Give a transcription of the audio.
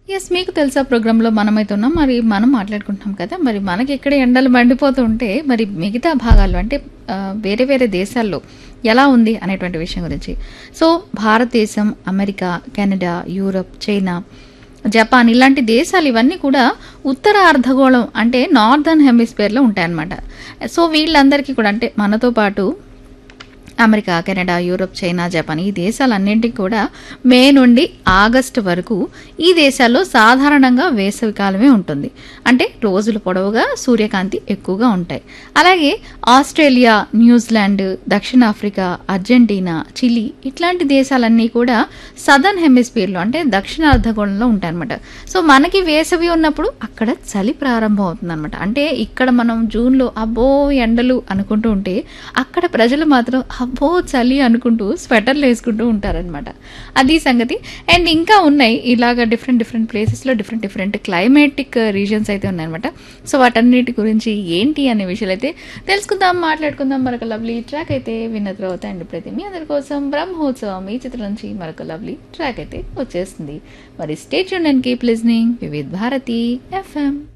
yes మీకు తెలుసా ప్రోగ్రాంలో మనమైతే ఉన్నాం మరి మనం మాట్లాడుకుంటున్నాం కదా మరి మనకి ఇక్కడ ఎండలు మండిపోతూ ఉంటే మరి మిగతా భాగాల్లో అంటే ఆ, వేరే వేరే దేశాల్లో ఎలా ఉంది అనేటువంటి విషయం గురించి so Bharatadesam America Canada Europe China Japan ఇలాంటి దేశాలు ఇవన్నీ కూడా ఉత్తర అర్ధగోళం అంటే నార్దర్న్ హెమిస్ఫియర్లో ఉంటాయన్నమాట సో వీళ్ళందరికీ కూడా అంటే మనతో పాటు America Canada Europe China Japan ఈ దేశాలన్నింటికి కూడా మే నుండి ఆగస్టు వరకు ఈ దేశాల్లో సాధారణంగా వేసవి కాలమే ఉంటుంది అంటే రోజులు పొడవుగా సూర్యకాంతి ఎక్కువగా ఉంటాయి అలాగే ఆస్ట్రేలియా న్యూజిలాండ్ దక్షిణాఫ్రికా అర్జెంటీనా చిలీ ఇట్లాంటి దేశాలన్నీ కూడా సదర్న్ హెమిస్ఫియర్లో అంటే దక్షిణ అర్ధగోళంలో ఉంటాయన్నమాట సో మనకి వేసవి ఉన్నప్పుడు అక్కడ చలి ప్రారంభం అవుతుందన్నమాట అంటే ఇక్కడ మనం జూన్లో అబ్బో ఎండలు అనుకుంటూ ఉంటే అక్కడ ప్రజలు మాత్రం అబ్బో చలి అనుకుంటూ స్వెటర్లు వేసుకుంటూ ఉంటారనమాట అది సంగతి అండ్ ఇంకా ఉన్నాయి ఇలాగ డిఫరెంట్ డిఫరెంట్ ప్లేసెస్లో డిఫరెంట్ డిఫరెంట్ క్లైమేటిక్ రీజన్స్ అయితే ఉన్నాయన్నమాట సో వాటన్నిటి గురించి ఏంటి అనే విషయాలు అయితే తెలుసుకుందాం మాట్లాడుకుందాం మరొక లవ్లీ ట్రాక్ అయితే విన్న తర్వాత అండ్ ప్రతి మీ అందరి కోసం బ్రహ్మోత్సవం ఈ చిత్రం నుంచి మరొక లవ్లీ ట్రాక్ అయితే వచ్చేస్తుంది మరి స్టేట్ యూన్ and keep listening Vividh Bharati FM